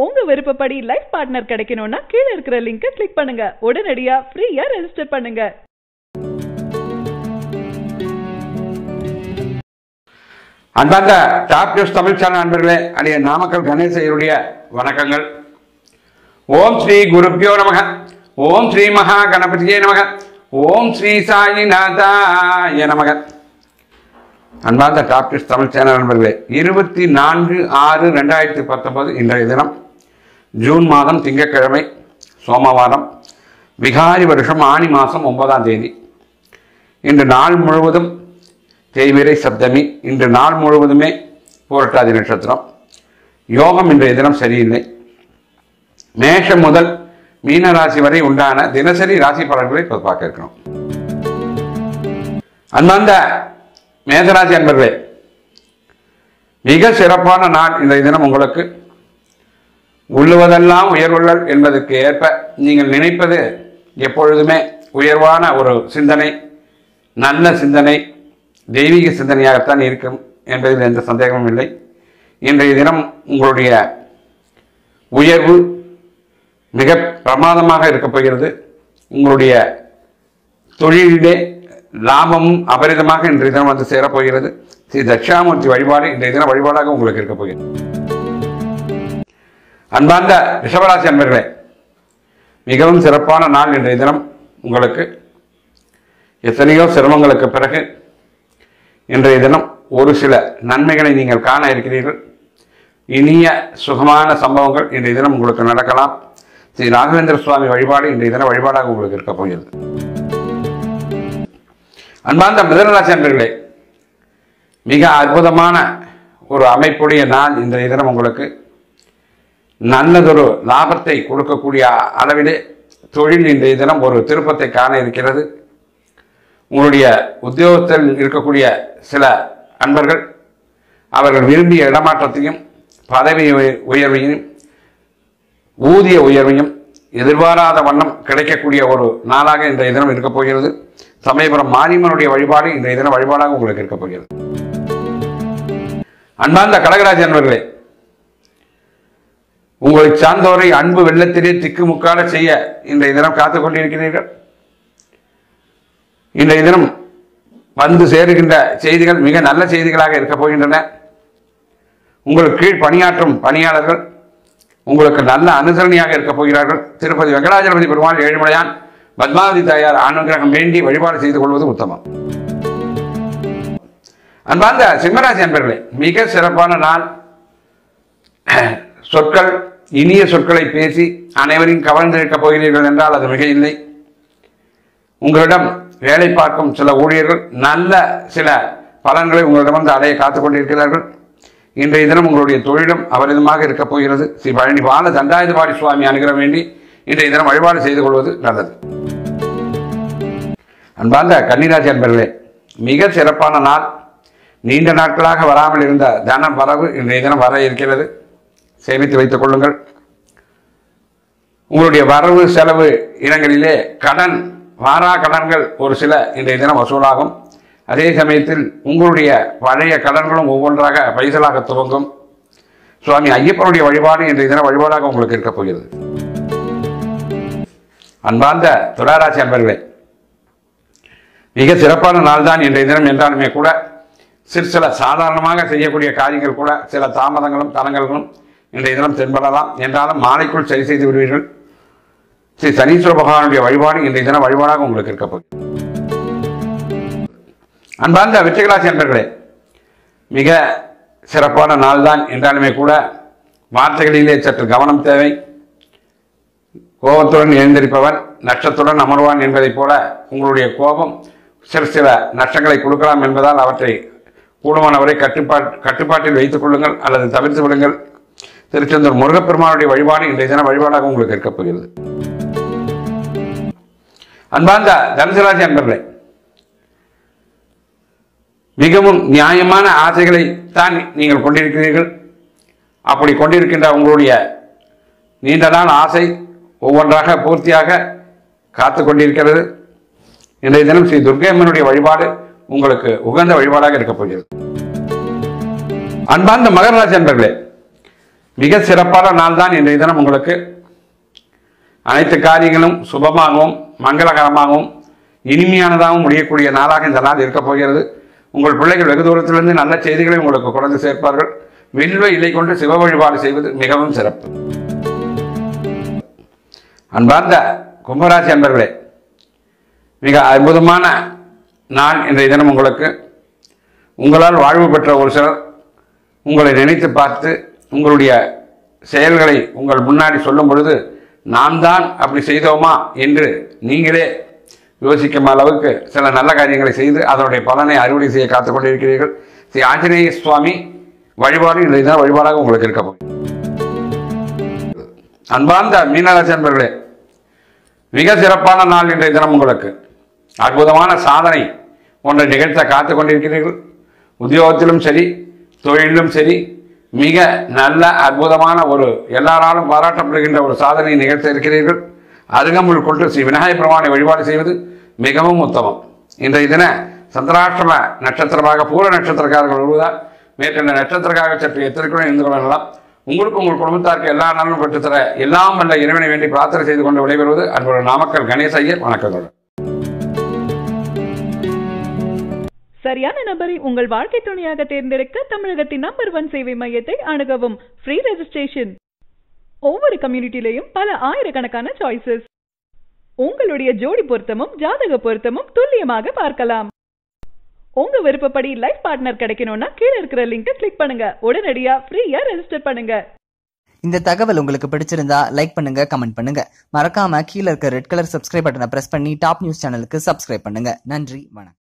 உங்க விருப்பப்படி life partner கிடைக்கணும்னா கீழே இருக்கிற லிங்கை கிளிக் பண்ணுங்க உடனடியா ஃப்ரீயா ரெஜிஸ்டர் பண்ணுங்க அன்பார்ந்த டாப் நியூஸ் தமிழ் சேனல் நண்பர்களே அடைய நாமக்கல் கணேசையருடைய வணக்கங்கள் ஓம் ஸ்ரீ குருப்பியோ நமக ஓம் ஸ்ரீ மகா கணபதியே நமக ஓம் ஸ்ரீ சாயிநாதாய நமக அன்பார்ந்த டாப் நியூஸ் தமிழ் சேனல் நண்பர்களே இருபத்தி நான்கு ஆறு ரெண்டாயிரத்தி பத்தொன்பது இன்றைய தினம் ஜூன் மாதம் திங்கட்கிழமை சோமவாரம் விகாரி வருஷம் ஆணி மாதம் ஒன்பதாம் தேதி இன்று நாள் முழுவதும் தேய்விரை சப்தமி இன்று நாள் முழுவதுமே பூரட்டாதி நட்சத்திரம் யோகம் இன்றைய தினம் சரியில்லை மேஷம் முதல் மீன ராசி வரை உண்டான தினசரி ராசி பலன்களை இப்போது பார்க்க இருக்கிறோம் அன்பார்ந்த மேதராசி அன்பர்களே மிக சிறப்பான நாள் இன்றைய தினம் உங்களுக்கு உள்ளுவதெல்லாம் உயர்வுள்ளல் என்பதற்கு ஏற்ப நீங்கள் நினைப்பது எப்பொழுதுமே உயர்வான ஒரு சிந்தனை நல்ல சிந்தனை தெய்வீக சிந்தனையாகத்தான் இருக்கும் என்பதில் எந்த சந்தேகமும் இல்லை இன்றைய தினம் உங்களுடைய உயர்வு மிக பிரமாதமாக இருக்கப் போகிறது உங்களுடைய தொழிலிலே லாபமும் அபரிதமாக இன்றைய தினம் வந்து சேரப்போகிறது ஸ்ரீ தட்சிணாமூர்த்தி வழிபாடு இன்றைய தினம் வழிபாடாக உங்களுக்கு இருக்கப் போகிறது அன்பார்ந்த ரிஷபராசி அன்பர்களே மிகவும் சிறப்பான நாள் இன்றைய தினம் உங்களுக்கு எத்தனையோ சிரமங்களுக்கு பிறகு இன்றைய தினம் ஒரு சில நன்மைகளை நீங்கள் காண இருக்கிறீர்கள் இனிய சுகமான சம்பவங்கள் இன்றைய தினம் உங்களுக்கு நடக்கலாம் ஸ்ரீ ராகவேந்திர சுவாமி வழிபாடு இன்றைய தினம் வழிபாடாக உங்களுக்கு இருக்க போகிறது அன்பார்ந்த மிதனராசி அன்பர்களே மிக அற்புதமான ஒரு அமைப்புடைய நாள் இன்றைய தினம் உங்களுக்கு நல்லதொரு லாபத்தை கொடுக்கக்கூடிய அளவிலே தொழில் இன்றைய தினம் ஒரு திருப்பத்தை காண இருக்கிறது உங்களுடைய உத்தியோகத்தில் இருக்கக்கூடிய சில அன்பர்கள் அவர்கள் விரும்பிய இடமாற்றத்தையும் பதவி உய- உயர்வையும் ஊதிய உயர்வையும் எதிர்பாராத வண்ணம் கிடைக்கக்கூடிய ஒரு நாளாக இன்றைய தினம் இருக்கப் போகிறது சமயபுரம் மாரியம்மனுடைய வழிபாடு இன்றைய தினம் வழிபாடாக உங்களுக்கு இருக்கப் போகிறது அன்பார்ந்த கடகராஜ் அன்பர்களே உங்களை சார்ந்தோரை அன்பு வெள்ளத்திலே திக்குமுக்கால செய்ய இன்றைய தினம் காத்துக் கொண்டிருக்கிறீர்கள் இன்றைய தினம் வந்து சேருகின்ற செய்திகள் மிக நல்ல செய்திகளாக இருக்கப் போகின்றன உங்களுக்கு கீழ் பணியாற்றும் பணியாளர்கள் உங்களுக்கு நல்ல அனுசரணையாக இருக்கப் போகிறார்கள் திருப்பதி வெங்கடாஜலபதி பெருமாள் ஏழுமலையான் பத்மாவதி தாயார் அனுகிரகம் வேண்டி வழிபாடு செய்து கொள்வது உத்தமம் அன்பார்ந்த சிம்மராசி அன்பர்களே மிக சிறப்பான நாள் சொற்கள் இனிய சொற்களை பேசி அனைவரையும் கவர்ந்திருக்கப் போகிறீர்கள் என்றால் அது மிக இல்லை உங்களிடம் வேலை பார்க்கும் சில ஊழியர்கள் நல்ல சில பலன்களை உங்களிடமிருந்து அடைய காத்துக் கொண்டிருக்கிறார்கள் இன்றைய தினம் உங்களுடைய தொழிலும் அபரிதமாக இருக்கப் போகிறது ஸ்ரீ பழனி பால தண்டாயுதபாடி சுவாமி அனுகிற வேண்டி இன்றைய தினம் வழிபாடு செய்து கொள்வது நல்லது அன்பார்ந்த கன்னிராசி அன்பர்களே மிக சிறப்பான நாள் நீண்ட நாட்களாக வராமல் இருந்த தன வரவு இன்றைய தினம் வர இருக்கிறது சேமித்து வைத்துக் கொள்ளுங்கள் உங்களுடைய வரவு செலவு இடங்களிலே கடன் வாரா கடன்கள் ஒரு சில இன்றைய தினம் வசூலாகும் அதே சமயத்தில் உங்களுடைய பழைய கடன்களும் ஒவ்வொன்றாக பைசலாக துவங்கும் சுவாமி ஐயப்பனுடைய வழிபாடு இன்றைய தினம் வழிபாடாக உங்களுக்கு இருக்கப் போகிறது அன்பார்ந்த துளாராசி அன்பர்களே மிக சிறப்பான நாள் தான் இன்றைய தினம் என்றாலுமே கூட சிறு சில சாதாரணமாக செய்யக்கூடிய காரியங்கள் கூட சில தாமதங்களும் தடங்கல்களும் இன்றைய தினம் தென்படலாம் என்றாலும் மாலைக்குள் சரி செய்து விடுவீர்கள் ஸ்ரீ சனீஸ்வர பகவானுடைய வழிபாடு இன்றைய தினம் வழிபாடாக உங்களுக்கு இருக்க போகுது அன்பார்ந்த வெற்றிகளாசி அன்பர்களே மிக சிறப்பான நாள் தான் என்றாலுமே கூட வார்த்தைகளிலே சற்று கவனம் தேவை கோபத்துடன் எழுந்திருப்பவன் நஷ்டத்துடன் அமர்வான் என்பதைப் போல உங்களுடைய கோபம் சிறு சில நஷ்டங்களை கொடுக்கலாம் என்பதால் அவற்றை கூடுமானவரை கட்டுப்பாட் கட்டுப்பாட்டில் வைத்துக் கொள்ளுங்கள் அல்லது தவிர்த்து விடுங்கள் திருச்செந்தூர் முருகப்பெருமானுடைய வழிபாடு இன்றைய தினம் வழிபாடாக உங்களுக்கு இருக்கப் போகிறது அன்பார்ந்த தனுசராசி அன்பர்களே மிகவும் நியாயமான ஆசைகளை தான் நீங்கள் கொண்டிருக்கிறீர்கள் அப்படி கொண்டிருக்கின்ற உங்களுடைய நீண்ட நாள் ஆசை ஒவ்வொன்றாக பூர்த்தியாக காத்து கொண்டிருக்கிறது இன்றைய தினம் ஸ்ரீ துர்க்கையம்மனுடைய வழிபாடு உங்களுக்கு உகந்த வழிபாடாக இருக்கப் போகிறது அன்பார்ந்த மகர ராசி அன்பர்களே மிக சிறப்பான நாள் தான் இன்றைய தினம் உங்களுக்கு அனைத்து காரியங்களும் சுபமாகவும் மங்களகரமாகவும் இனிமையானதாகவும் முடியக்கூடிய நாளாக இந்த நாள் இருக்கப் போகிறது உங்கள் பிள்ளைகள் வெகு தூரத்திலிருந்து நல்ல செய்திகளை உங்களுக்கு கொண்டு சேர்ப்பார்கள் வில்வ இலை கொண்டு சிவ வழிபாடு செய்வது மிகவும் சிறப்பு அன்பார்ந்த கும்பராசி அன்பர்களே மிக அற்புதமான நாள் இன்றைய தினம் உங்களுக்கு உங்களால் வாழ்வு பெற்ற ஒரு சிலர் உங்களை நினைத்து பார்த்து உங்களுடைய செயல்களை உங்கள் முன்னாடி சொல்லும் பொழுது நாம் தான் அப்படி செய்தோமா என்று நீங்களே யோசிக்கும் அளவுக்கு சில நல்ல காரியங்களை செய்து அதனுடைய பலனை அறுவடை செய்ய காத்துக் கொண்டிருக்கிறீர்கள் ஸ்ரீ ஆஞ்சநேய சுவாமி வழிபாடு இன்றைய தினம் வழிபாடாக உங்களுக்கு இருக்க போகுது அன்பார்ந்த மீனராசி அன்பர்களே மிக சிறப்பான நாள் இன்றைய தினம் உங்களுக்கு அற்புதமான சாதனை ஒன்றை நிகழ்த்த காத்துக் கொண்டிருக்கிறீர்கள் உத்தியோகத்திலும் சரி தொழிலிலும் சரி மிக நல்ல அற்புதமான ஒரு எல்லாராலும் பாராட்டப்படுகின்ற ஒரு சாதனையை நிகழ்த்த இருக்கிறீர்கள் அருகம்புல் கொண்டு ஸ்ரீ விநாயகப் பெருமானை வழிபாடு செய்வது மிகவும் உத்தமம் இன்றைய தின சந்திராஷ்டம நட்சத்திரமாக பூர நட்சத்திரக்காரர்கள் வருவதால் மேற்கண்ட நட்சத்திரக்காக சற்று எத்திரிக்கிறோம் இருந்து கொள்ளலாம் உங்களுக்கு உங்கள் குடும்பத்தாருக்கு எல்லா நலனும் பெற்றுத்தர எல்லாம் வல்ல இறைவனை வேண்டி பிரார்த்தனை செய்து கொண்டு விடைபெறுவது அன்புள்ள நாமக்கல் கணேச ஐயர் வணக்கங்கள் சரியான நபரை உங்கள் வாழ்க்கை துணையாக தேர்ந்தெடுக்க தமிழகத்தின் நம்பர் ஒன் சேவை மையத்தை அணுகவும் ஃப்ரீ ரெஜிஸ்ட்ரேஷன் ஒவ்வொரு கம்யூனிட்டிலையும் பல ஆயிரக்கணக்கான சாய்ஸஸ் உங்களுடைய ஜோடி பொருத்தமும் ஜாதக பொருத்தமும் துல்லியமாக பார்க்கலாம் உங்க விருப்பப்படி லைஃப் பார்ட்னர் கிடைக்கணும்னா கீழே இருக்கிற லிங்கை கிளிக் பண்ணுங்க உடனடியா ஃப்ரீயா ரெஜிஸ்டர் பண்ணுங்க இந்த தகவல் உங்களுக்கு பிடிச்சிருந்தா லைக் பண்ணுங்க கமெண்ட் பண்ணுங்க மறக்காம கீழே இருக்க ரெட் கலர் சப்ஸ்கிரைப் பட்டனை பிரஸ் பண்ணி டாப் நியூஸ் சேனலுக்கு சப்ஸ்கிரைப் பண்ணுங்க நன்றி வணக்கம்